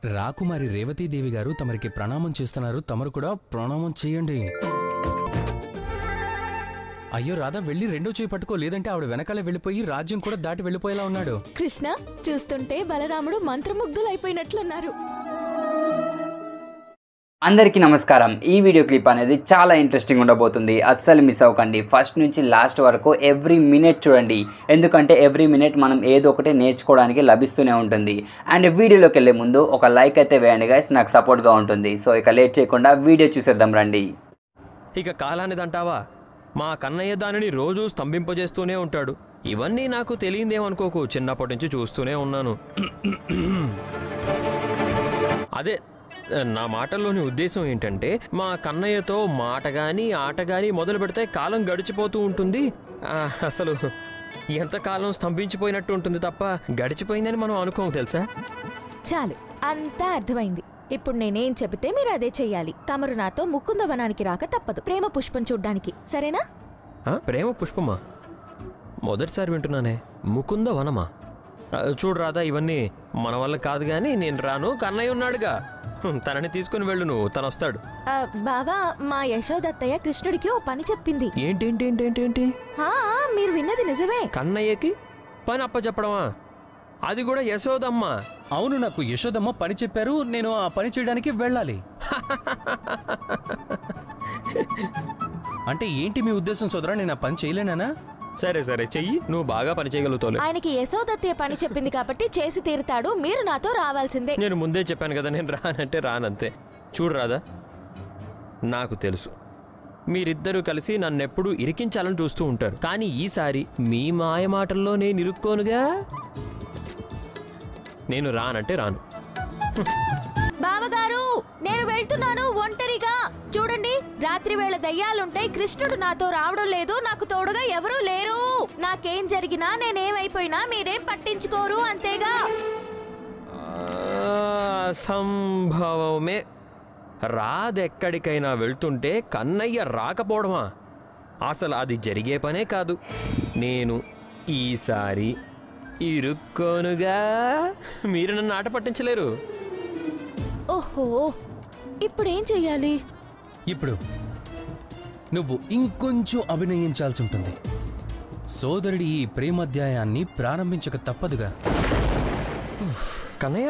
రాకుమారి రేవతీదేవి గారు తమరికి ప్రణామం చేస్తున్నారు తమరు కూడా ప్రణామం చేయండి అయ్యో రాధా వెళ్ళి రెండో చేయి పట్టుకో లేదంటే ఆవిడ వెనకాలే వెళ్ళిపోయి రాజ్యం కూడా దాటి వెళ్ళిపోయేలా ఉన్నాడు కృష్ణ చూస్తుంటే బలరాముడు మంత్రముగ్ధులైపోయినట్లున్నారు అందరికీ నమస్కారం ఈ వీడియో క్లిప్ అనేది చాలా ఇంట్రెస్టింగ్ ఉండబోతుంది అస్సలు మిస్ అవ్వకండి ఫస్ట్ నుంచి లాస్ట్ వరకు ఎవ్రీ మినిట్ చూడండి ఎందుకంటే ఎవ్రీ మినిట్ మనం ఏదో ఒకటి నేర్చుకోవడానికి లభిస్తూనే ఉంటుంది అండ్ వీడియోలోకి వెళ్ళే ముందు ఒక లైక్ అయితే వేయండి గైస్ నాకు సపోర్ట్గా ఉంటుంది సో ఇక లేట్ చేయకుండా వీడియో చూసేద్దాం రండి ఇక కాలానిదంటావా మా కన్నయ్య దానిని రోజు స్తంభింపజేస్తూనే ఉంటాడు ఇవన్నీ నాకు తెలియదేమనుకోకు చిన్నప్పటి నుంచి చూస్తూనే ఉన్నాను అదే నా మాటల్లోని ఉద్దేశం ఏంటంటే మా కన్నయ్యతో మాట గాని ఆట గాని మొదలు పెడితే కాలం గడిచిపోతూ ఉంటుంది ఆ, అసలు ఎంతకాలం స్తంభించిపోయినట్టు ఉంటుంది తప్ప గడిచిపోయిందని మనం అనుకోము తెలుసా చాలు అంతా అర్థమైంది ఇప్పుడు నేనేం చెబితే మీరు అదే చెయ్యాలి తమరు నాతో ముకుందవనానికి రాక తప్పదు ప్రేమ పుష్పం చూడ్డానికి సరేనా ఆ, ప్రేమ పుష్పమా మొదటిసారి వింటున్నానే ముకుంద వనమా ఆ, చూడు రాదా ఇవన్నీ మన వల్ల కాదు కానీ నేను రాను కన్నయ్య ఉన్నాడుగా హ్మ్, తనని తీసుకుని వెళ్ళు నువ్వు తను వస్తాడు ఆ, బావా మా యశోదత్తయ్య కృష్ణుడికి ఓ పని చెప్పింది ఏంటేంటి ఏంటి ఏంటి ఆ, మీరు విన్నది నిజమే కన్నయ్యకి పని అప్ప చెప్పడమా అది కూడా యశోదమ్మ అవును నాకు యశోదమ్మ పని చెప్పారు నేను ఆ పని చేయడానికి వెళ్ళాలి అంటే ఏంటి మీ ఉద్దేశం సోదరా నేను ఆ పని చేయలేనా సరే సరే చెయ్యి నువ్వు బాగా పని చేయగలుగుతావులే ఆయనకి యశోదత్తయ్య పని చెప్పింది కాబట్టి చేసి తీరుతాడు మీరు నాతో రావాల్సిందే నేను ముందే చెప్పాను కదా నేను రానంటే రానంతే చూడు రాదా నాకు తెలుసు మీరిద్దరూ కలిసి నన్నెప్పుడు ఇరికించాలని చూస్తూ ఉంటారు కానీ ఈసారి మీ మాయ మాటల్లో నేను ఇరుక్కోనుగా నేను రానంటే రాను బావగారు నేను వెళ్తున్నాను ఒంటరిగా చూడండి రాత్రి వేళ దయ్యాలుంటాయి కృష్ణుడు నాతో రావడం లేదు నాకు తోడుగా ఎవరూ లేరు నాకేం జరిగినా నేనేమైపోయినా మీరేం పట్టించుకోరు అంతేగా ఆ, సంభవమే రాదెక్కడికైనా వెళ్తుంటే కన్నయ్య రాకపోవడమా అసలు అది జరిగే పనే కాదు నేను ఈసారి ఇరుక్కోనుగా మీరు నన్ను ఆట పట్టించలేరు ఓహో ఇప్పుడేం చెయ్యాలి ఇప్పుడు నువ్వు ఇంకొంచెం అభినయించాల్సి ఉంటుంది సోదరుడి ఈ ప్రేమాధ్యాయాన్ని ప్రారంభించక తప్పదుగా కన్నయ్య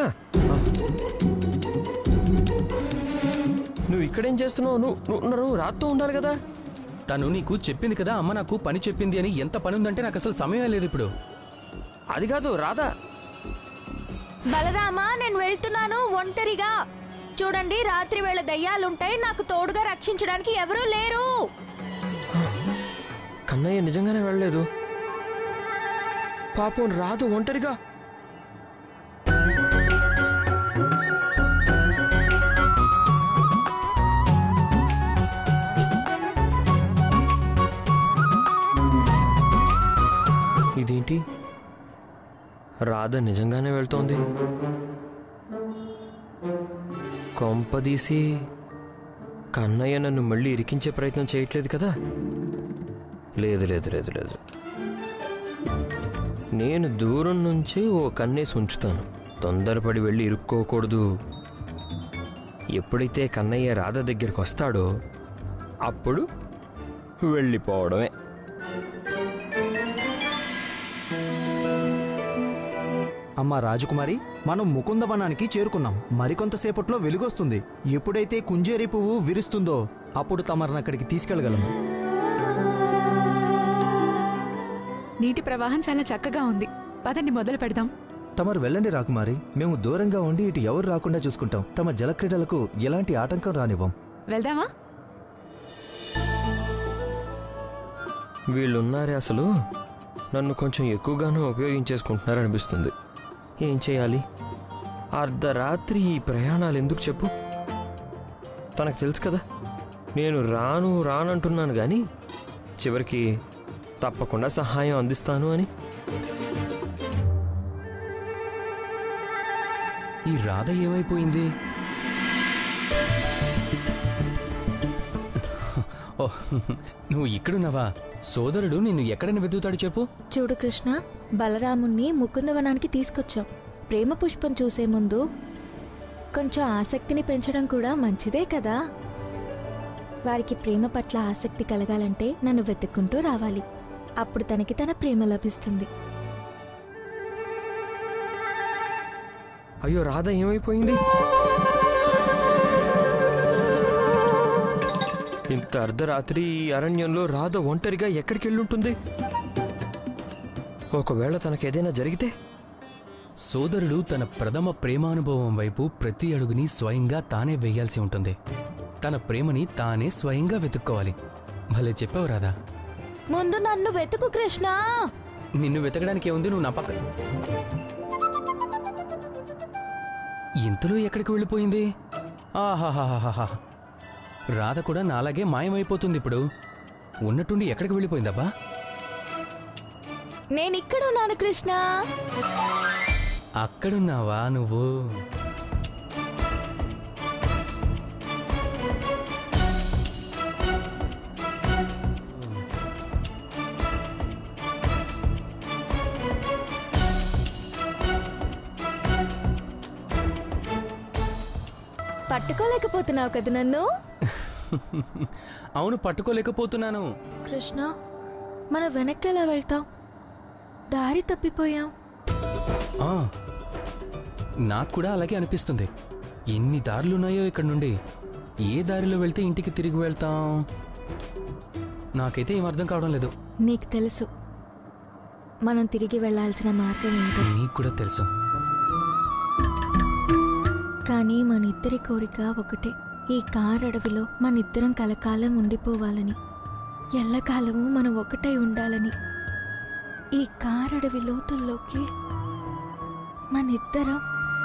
నువ్వు ఇక్కడేం చేస్తున్నావు నువ్వు నువ్వు నువ్వు రాత్తో ఉండాలి కదా తను నీకు చెప్పింది కదా అమ్మ నాకు పని చెప్పింది అని ఎంత పని ఉందంటే నాకు అసలు సమయం లేదు ఇప్పుడు అది కాదు రాదా బలరామా నేను వెళ్తున్నాను ఒంటరిగా చూడండి రాత్రి వేళ దయ్యాలుంటాయి నాకు తోడుగా రక్షించడానికి ఎవరూ లేరు కన్నయ్య నిజంగానే వెళ్ళలేదు పాపం రాదు ఒంటరిగా ఇదేంటి రాధ నిజంగానే వెళ్తోంది కొంపదీసి కన్నయ్య నన్ను మళ్ళీ ఇరికించే ప్రయత్నం చేయట్లేదు కదా లేదు లేదు లేదు లేదు నేను దూరం నుంచి ఓ కన్నేసి ఉంచుతాను తొందరపడి వెళ్ళి ఇరుక్కోకూడదు ఎప్పుడైతే కన్నయ్య రాధ దగ్గరికి వస్తాడో అప్పుడు వెళ్ళిపోవడమే అమ్మా రాజకుమారి మనం ముకుందవనానికి చేరుకున్నాం మరికొంతసేపట్లో వెలుగొస్తుంది ఎప్పుడైతే కుంజేరి పువ్వు విరుస్తుందో అప్పుడు తమరిని అక్కడికి తీసుకెళ్లగలము నీటి ప్రవాహం చాలా చక్కగా ఉంది పదండి మొదలు పెడదాం తమరు వెళ్ళండి రాకుమారి మేము దూరంగా ఉండి ఇటు ఎవరు రాకుండా చూసుకుంటాం తమ జలక్రీడలకు ఎలాంటి ఆటంకం రానివ్వం వెళ్దామా వీళ్ళున్నారే అసలు నన్ను కొంచెం ఎక్కువగానూ ఉపయోగించేసుకుంటున్నారనిపిస్తుంది ఏం చేయాలి అర్ధరాత్రి ఈ ప్రయాణాలు ఎందుకు చెప్పు తనకు తెలుసు కదా నేను రాను రానంటున్నాను కానీ చివరికి తప్పకుండా సహాయం అందిస్తాను అని ఈ రాధ ఏమైపోయింది ఓ నువ్వు ఇక్కడున్నావా సోదరుడు నిన్ను ఎక్కడని వెతుకుతాడు చెప్పు చూడు కృష్ణ బలరాముణ్ణి ముకుందవనానికి తీసుకొచ్చాం ప్రేమ పుష్పం చూసే ముందు కొంచెం ఆసక్తిని పెంచడం కూడా మంచిదే కదా వారికి ప్రేమ పట్ల ఆసక్తి కలగాలంటే నన్ను వెతుక్కుంటూ రావాలి అప్పుడు తనకి తన ప్రేమ లభిస్తుంది అయ్యో రాధ ఏమైపోయింది ఇంత అర్ధరాత్రి ఈ అరణ్యంలో రాధ ఒంటరిగా ఎక్కడికి వెళ్ళుంటుంది ఒకవేళ తనకేదైనా జరిగితే సోదరుడు తన ప్రథమ ప్రేమానుభవం వైపు ప్రతి అడుగుని స్వయంగా తానే వేయాల్సి ఉంటుంది తన ప్రేమని తానే స్వయంగా వెతుక్కోవాలి భలే చెప్పావు రాదా ముందు నన్ను వెతుకు కృష్ణ నిన్ను వెతకడానికి ఏముంది నువ్వు నా పక్క ఇంతలో ఎక్కడికి వెళ్ళిపోయింది ఆహాహాహాహా రాధ కూడా నాలాగే మాయమైపోతుంది ఇప్పుడు ఉన్నట్టుండి ఎక్కడికి వెళ్ళిపోయిందబ్బా నేను ఇక్కడ ఉన్నాను కృష్ణ అక్కడున్నావా నువ్వు పట్టుకోలేకపోతున్నావు కదా నన్ను అవును పట్టుకోలేకపోతున్నాను కృష్ణ మనం వెనక్కి ఎలా వెళ్తాం దారి తప్పిపోయాం ఆ, నాకు కూడా అలాగే అనిపిస్తుంది ఎన్ని దారులున్నాయో ఇక్కడ నుండి ఏ దారిలో వెళ్తే ఇంటికి తిరిగి వెళ్తాం నాకైతే ఏం అర్థం కావడం లేదు నీకు తెలుసు మనం తిరిగి వెళ్ళాల్సిన మార్గం ఏంటో నీకు కూడా తెలుసు కానీ మన ఇద్దరి కోరిక ఒకటే ఈ కార్ అడవిలో మన ఇద్దరం కలకాలం ఉండిపోవాలని ఎల్లకాలము మనం ఒకటై ఉండాలని ఈ కార్ అడవి లోతుల్లోకి మన ఇద్దరం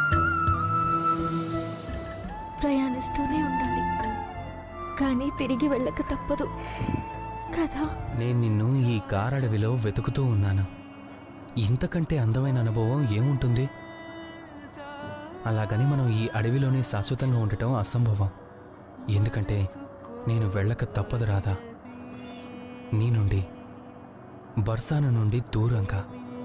ప్రయాణిస్తూనే ఉండాలి కానీ తిరిగి వెళ్ళక తప్పదు కదా నేను నిన్ను ఈ కారడవిలో వెతుకుతూ ఉన్నాను ఇంతకంటే అందమైన అనుభవం ఏముంటుంది అలాగని మనం ఈ అడవిలోనే శాశ్వతంగా ఉండటం అసంభవం ఎందుకంటే నేను వెళ్ళక తప్పదు రాదా నీ నుండి బర్సాన నుండి దూరంగా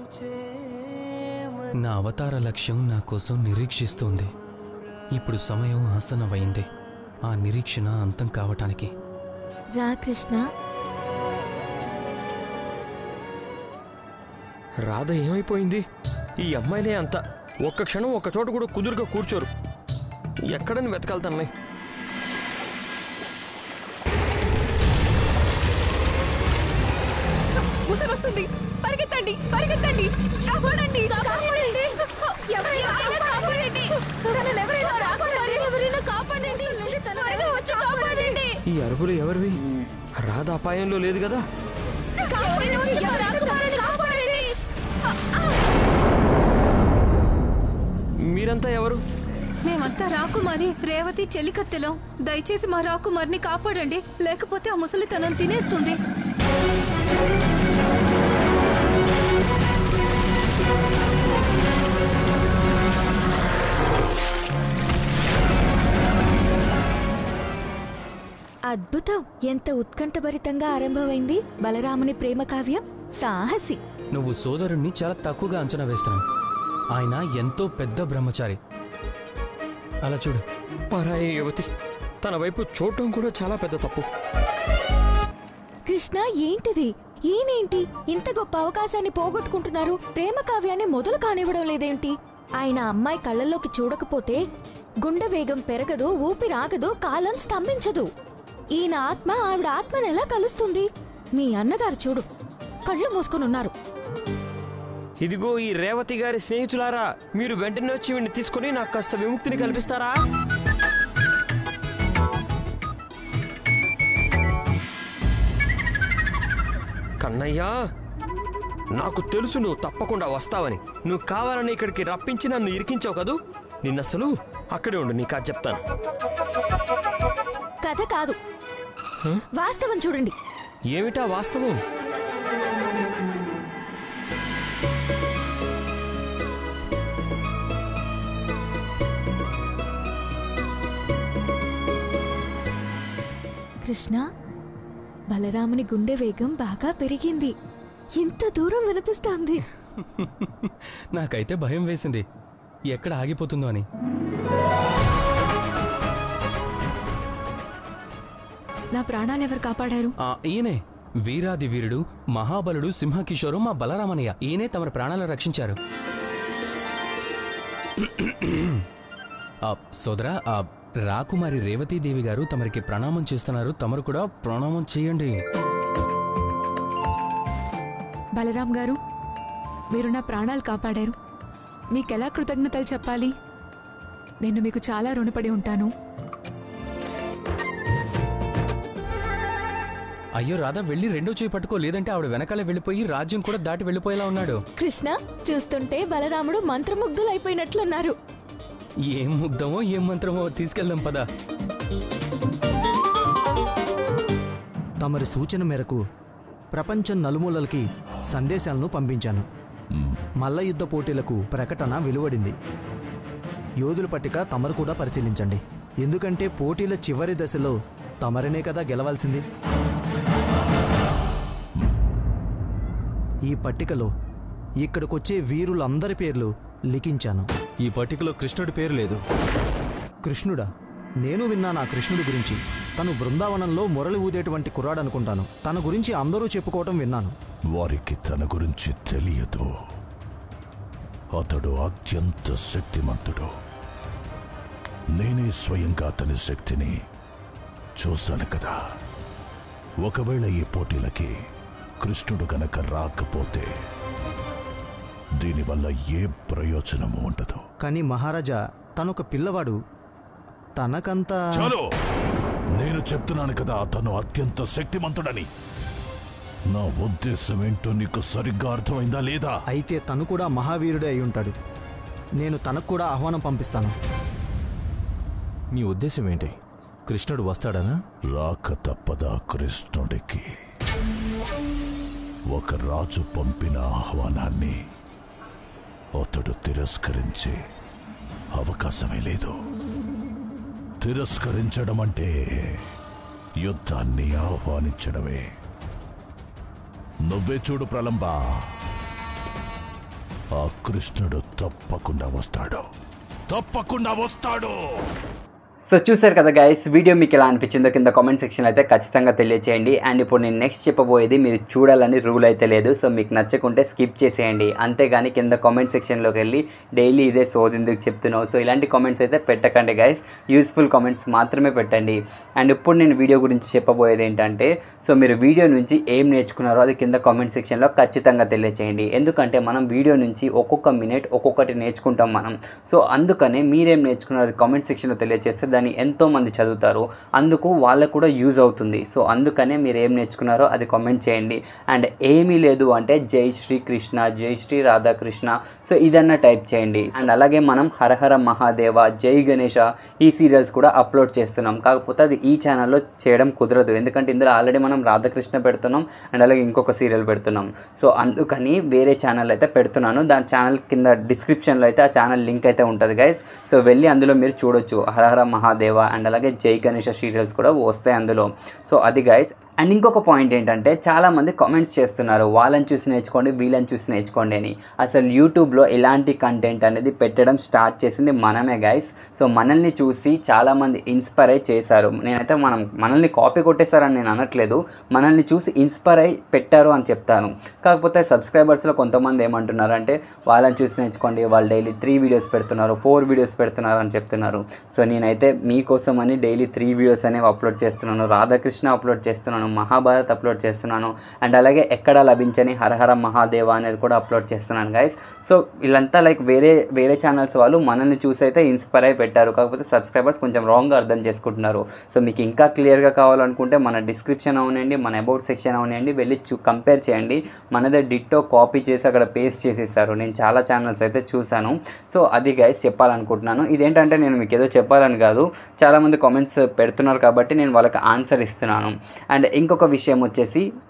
నా అవతార లక్ష్యం నా కోసం నిరీక్షిస్తోంది ఇప్పుడు సమయం ఆసన్నమైంది ఆ నిరీక్షణ అంతం కావటానికి రా కృష్ణ రాధ ఏమైపోయింది ఈ అమ్మాయిలే అంత ఒక్క క్షణం ఒక్క చోట కూడా కుదురుగా కూర్చోరు ఎక్కడని వెతకాలి ముసలి వస్తుంది పరిగెత్తండి పరిగెత్తండి కాపాడండి కాపాడండి ఎవరైనా కాపాడండి తనని ఎవరైనా కాపాడండి ఎవరైనా కాపాడండి త్వరగా వచ్చి కాపాడండి ఈ అరుపులు ఎవరివి రాధ అపాయంలో లేదు కదా ఎవరైనా వచ్చి మా రాకుమారుని కాపాడండి మీరంతా ఎవరు మేమంతా రాకుమారి రేవతి చెలికత్తెలం దయచేసి మా రాకుమారిని కాపాడండి లేకపోతే ఆ ముసలితనం తినేస్తుంది అద్భుతం ఎంత ఉత్కంఠభరితంగా ఆరంభమైంది బలరాముని ప్రేమ కావ్యం సాహసి నువ్వు సోదరుణ్ణి చాలా తక్కువగా అంచనా వేస్తున్నావు ఆయన ఎంతో పెద్ద బ్రహ్మచారి అలా చూడు పరాయి యువతి తన వైపు చూడటం కూడా చాలా పెద్ద తప్పు కృష్ణ ఏంటిది ఈయనేంటి ఇంత గొప్ప అవకాశాన్ని పోగొట్టుకుంటున్నారు ప్రేమ కావ్యాన్ని మొదలు కానివ్వడం లేదేంటి ఆయన అమ్మాయి కళ్ళల్లోకి చూడకపోతే గుండె వేగం పెరగదు ఊపిరాగదు కాలం స్తంభించదు ఈయన ఆత్మ ఆవిడ ఆత్మను ఎలా కలుస్తుంది మీ అన్నగారు చూడు కళ్ళు మూసుకొని ఉన్నారు ఇదిగో ఈ రేవతి గారి స్నేహితులారా మీరు వెంటనే వచ్చి వీడిని తీసుకుని నాకు కాస్త విముక్తిని కల్పిస్తారా కన్నయ్యా నాకు తెలుసు నువ్వు తప్పకుండా వస్తావని నువ్వు కావాలని ఇక్కడికి రప్పించి నన్ను ఇరికించావు కదూ నిన్నసలు అక్కడే ఉండు నీకు అది చెప్తాను కథ కాదు వాస్తవం చూడండి ఏమిటా వాస్తవం కృష్ణ బలరాముని గుండె వేగం బాగా పెరిగింది ఇంత దూరం వినిపిస్తోంది నాకైతే భయం వేసింది ఎక్కడ ఆగిపోతుందో అని నా ప్రాణాలు ఎవరు కాపాడారు ఆ, ఈయనే వీరాది వీరుడు మహాబలుడు సింహకిషోరు మా బలరామయ్య ఈయనే తమ ప్రాణాలను రక్షించారు ఆ, సోదరా ఆ రాకుమారి రేవతీదేవి గారు తమరికి ప్రణామం చేస్తున్నారు తమరు కూడా ప్రణామం చేయండి బలరాం గారు మీరు నా ప్రాణాలు కాపాడారు మీకెలా కృతజ్ఞతలు చెప్పాలి నేను మీకు చాలా రుణపడి ఉంటాను అయ్యో రాధా వెళ్ళి రెండో చేయి పట్టుకో లేదంటే ఆవిడ వెనకాలే వెళ్ళిపోయి రాజ్యం కూడా దాటి వెళ్ళిపోయేలా ఉన్నాడు కృష్ణ చూస్తుంటే బలరాముడు మంత్రముగ్ధులైపోయినట్లున్నారు ఏం ముగ్ధమో ఏం మంత్రమో తీసుకెళ్దాం పదా తమరి సూచన మేరకు ప్రపంచం నలుమూలలకి సందేశాలను పంపించాను మల్ల యుద్ధ పోటీలకు ప్రకటన వెలువడింది యోధుల పట్టిక తమరు కూడా పరిశీలించండి ఎందుకంటే పోటీల చివరి దశలో తమరనే కదా గెలవాల్సింది ఈ పట్టికలో ఇక్కడికొచ్చే వీరులందరి పేర్లు లిఖించాను ఈ పట్టికలో కృష్ణుడి పేరు లేదు కృష్ణుడా నేను విన్నాను ఆ కృష్ణుడి గురించి తను బృందావనంలో మురళి ఊదేటువంటి కుర్రాడు అనుకుంటాను తన గురించి అందరూ చెప్పుకోవటం విన్నాను వారికి తన గురించి తెలియదు అతడు అత్యంత శక్తిమంతుడు నేనే స్వయంగా అతని శక్తిని చూశాను కదా ఒకవేళ ఈ పోటీలకి కృష్ణుడు గనక రాకపోతే దీనివల్ల ఏ ప్రయోజనము ఉండదు కానీ మహారాజా తనొక పిల్లవాడు తనకంతా చాలు నేను చెప్తున్నాను కదా అతను అత్యంత శక్తిమంతుడని నా ఉద్దేశం ఏంటో నీకు సరిగ్గా అర్థమైందా లేదా అయితే తను కూడా మహావీరుడే అయి ఉంటాడు నేను తనకు కూడా ఆహ్వానం పంపిస్తాను మీ ఉద్దేశం ఏంటి కృష్ణుడు వస్తాడనా రాక తప్పదా కృష్ణుడికి ఒక రాజు పంపిన ఆహ్వానాన్ని అతడు తిరస్కరించే అవకాశమే లేదు తిరస్కరించడం అంటే యుద్ధాన్ని ఆహ్వానించడమే నువ్వే చూడు ప్రలంబ ఆ కృష్ణుడు తప్పకుండా వస్తాడు తప్పకుండా వస్తాడు సో చూసారు కదా గైస్ వీడియో మీకు ఎలా అనిపించిందో కింద కామెంట్ సెక్షన్లో అయితే ఖచ్చితంగా తెలియచేయండి అండ్ ఇప్పుడు నేను నెక్స్ట్ చెప్పబోయేది మీరు చూడాలని రూల్ అయితే లేదు సో మీకు నచ్చకుంటే స్కిప్ చేసేయండి అంతేగాని కింద కామెంట్ సెక్షన్లోకి వెళ్ళి డైలీ ఇదే సోదెందుకు చెప్తున్నావు సో ఇలాంటి కామెంట్స్ అయితే పెట్టకండి గైస్ యూస్ఫుల్ కామెంట్స్ మాత్రమే పెట్టండి అండ్ ఇప్పుడు నేను వీడియో గురించి చెప్పబోయేది ఏంటంటే సో మీరు వీడియో నుంచి ఏం నేర్చుకున్నారో అది కింద కామెంట్ సెక్షన్లో ఖచ్చితంగా తెలియచేయండి ఎందుకంటే మనం వీడియో నుంచి ఒక్కొక్క మినిట్ ఒక్కొక్కటి నేర్చుకుంటాం మనం సో అందుకనే మీరేం నేర్చుకున్నారో అది కామెంట్ సెక్షన్లో తెలియజేస్తే దాన్ని ఎంతోమంది చదువుతారు అందుకు వాళ్ళకు కూడా యూజ్ అవుతుంది సో అందుకనే మీరు ఏం నేర్చుకున్నారో అది కామెంట్ చేయండి అండ్ ఏమీ లేదు అంటే జై శ్రీ కృష్ణ జై శ్రీ రాధాకృష్ణ సో ఇదన్నా టైప్ చేయండి అండ్ అలాగే మనం హరహర మహాదేవ జై గణేష ఈ సీరియల్స్ కూడా అప్లోడ్ చేస్తున్నాం కాకపోతే అది ఈ ఛానల్లో చేయడం కుదరదు ఎందుకంటే ఇందులో ఆల్రెడీ మనం రాధాకృష్ణ పెడుతున్నాం అండ్ అలాగే ఇంకొక సీరియల్ పెడుతున్నాం సో అందుకని వేరే ఛానల్ అయితే పెడుతున్నాను దాని ఛానల్ కింద డిస్క్రిప్షన్లో అయితే ఆ ఛానల్ లింక్ అయితే ఉంటుంది గైస్ సో వెళ్ళి అందులో మీరు చూడొచ్చు హరహర మహాదేవ అండ్ అలాగే జై గణేష సీరియల్స్ కూడా వస్తాయి అందులో సో అది గైస్ అండ్ ఇంకొక పాయింట్ ఏంటంటే చాలామంది కామెంట్స్ చేస్తున్నారు వాళ్ళని చూసి నేర్చుకోండి వీళ్ళని చూసి నేర్చుకోండి అని అసలు యూట్యూబ్లో ఇలాంటి కంటెంట్ అనేది పెట్టడం స్టార్ట్ చేసింది మనమే గైస్ సో మనల్ని చూసి చాలామంది ఇన్స్పైర్ అయి చేశారు నేనైతే మనం మనల్ని కాపీ కొట్టేశారని నేను అనట్లేదు మనల్ని చూసి ఇన్స్పైర్ అయి పెట్టారు అని చెప్తాను కాకపోతే సబ్స్క్రైబర్స్లో కొంతమంది ఏమంటున్నారంటే వాళ్ళని చూసి నేర్చుకోండి వాళ్ళు డైలీ త్రీ వీడియోస్ పెడుతున్నారు ఫోర్ వీడియోస్ పెడుతున్నారు అని చెప్తున్నారు సో నేనైతే మీకోసం అని డైలీ త్రీ వీడియోస్ అనేవి అప్లోడ్ చేస్తున్నాను రాధాకృష్ణ అప్లోడ్ చేస్తున్నాను మహాభారత్ అప్లోడ్ చేస్తున్నాను అండ్ అలాగే ఎక్కడ లభించని హరహర మహాదేవ అనేది కూడా అప్లోడ్ చేస్తున్నాను గైస్ సో వీళ్ళంతా లైక్ వేరే వేరే ఛానల్స్ వాళ్ళు మనల్ని చూసి అయితే ఇన్స్పైర్ అయి పెట్టారు కాకపోతే సబ్స్క్రైబర్స్ కొంచెం రాంగ్గా అర్థం చేసుకుంటున్నారు సో మీకు ఇంకా క్లియర్గా కావాలనుకుంటే మన డిస్క్రిప్షన్ అవనండి మన అబౌట్ సెక్షన్ అవనండి వెళ్ళి చూ కంపేర్ చేయండి మనదే డిట్టో కాపీ చేసి అక్కడ పేస్ట్ చేసేసారు నేను చాలా ఛానల్స్ అయితే చూశాను సో అది గైస్ చెప్పాలనుకుంటున్నాను ఇదేంటంటే నేను మీకు ఏదో చెప్పాలని కాదు చాలామంది కామెంట్స్ పెడుతున్నారు కాబట్టి నేను వాళ్ళకి ఆన్సర్ ఇస్తున్నాను అండ్ ఇంకొక విషయం వచ్చేసి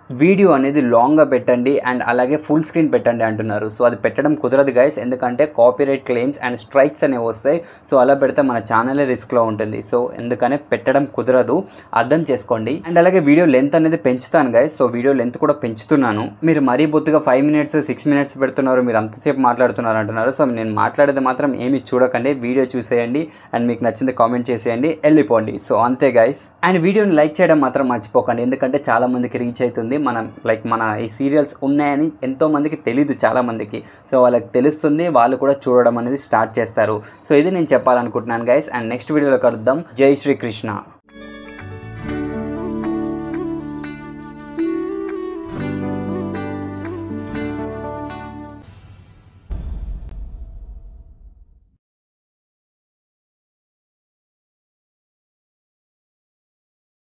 వీడియో అనేది లాంగ్గా పెట్టండి అండ్ అలాగే ఫుల్ స్క్రీన్ పెట్టండి అంటున్నారు సో అది పెట్టడం కుదరదు గైస్ ఎందుకంటే కాపీరైట్ క్లెయిమ్స్ అండ్ స్ట్రైక్స్ అనేవి వస్తాయి సో అలా పెడితే మన ఛానలే రిస్క్లో ఉంటుంది సో ఎందుకనే పెట్టడం కుదరదు అర్థం చేసుకోండి అండ్ అలాగే వీడియో లెంత్ అనేది పెంచుతాను గైస్ సో వీడియో లెంత్ కూడా పెంచుతున్నాను మీరు మరీ బొత్తుగా ఫైవ్ మినిట్స్ సిక్స్ మినిట్స్ పెడుతున్నారు మీరు అంతసేపు మాట్లాడుతున్నారు అంటున్నారు సో నేను మాట్లాడేది మాత్రం ఏమి చూడకండి వీడియో చూసేయండి అండ్ మీకు నచ్చింది కామెంట్ చేసేయండి వెళ్ళిపోండి సో అంతే గైస్ అండ్ వీడియోని లైక్ చేయడం మాత్రం మర్చిపోకండి ఎందుకంటే చాలా మందికి రీచ్ అవుతుంది మనం లైక్ మన ఈ సీరియల్స్ ఉన్నాయని ఎంతో మందికి తెలీదు చాలా మందికి సో వాళ్ళకి తెలుస్తుంది వాళ్ళు కూడా చూడడం అనేది స్టార్ట్ చేస్తారు సో ఇది నేను చెప్పాలనుకుంటున్నాను గైస్ అండ్ నెక్స్ట్ వీడియోలో కలుద్దాం జై శ్రీకృష్ణ